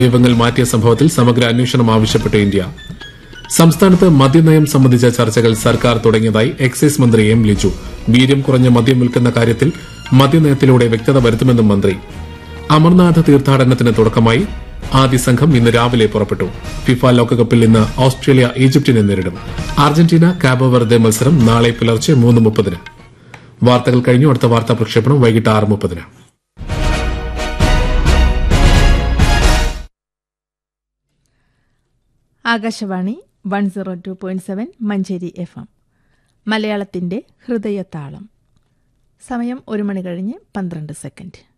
ദൈവങ്ങൾ മാറ്റിയ സംഭവത്തിൽ സമഗ്ര അന്വേഷണം ആവശ്യപ്പെട്ട് ഇന്ത്യ സംസ്ഥാനത്ത് മദ്യനയം സംബന്ധിച്ച ചർച്ചകൾ സർക്കാർ തുടങ്ങിയതായി എക്സൈസ് മന്ത്രി എം ലിജു വീര്യം കുറഞ്ഞ മദ്യം വിൽക്കുന്ന കാര്യത്തിൽ മദ്യനയത്തിലൂടെ വ്യക്തത വരുത്തുമെന്നും മന്ത്രി അമർനാഥ് തീർത്ഥാടനത്തിന് തുടക്കമായി ആദ്യ സംഘം ഇന്ന് രാവിലെ പുറപ്പെട്ടു ഫിഫ ലോകകപ്പിൽ ഇന്ന് ഓസ്ട്രേലിയ ഈജിപ്തിനെ നേരിടും അർജന്റീന കാബോവെർദെ മത്സരം നാളെ പുലർച്ചെ മൂന്ന് മുപ്പതിന് വാർത്തകൾ കഴിഞ്ഞു അടുത്ത വാർത്താ പ്രക്ഷേപണം വൈകിട്ട് ആറ് മുപ്പതിന് Akashvani one zero two point seven Manjeri F M മലയാളത്തിന്റെ ഹൃദയതാളം സമയം ഒരു മണി കഴിഞ്ഞ് പന്ത്രണ്ട് സെക്കൻഡ്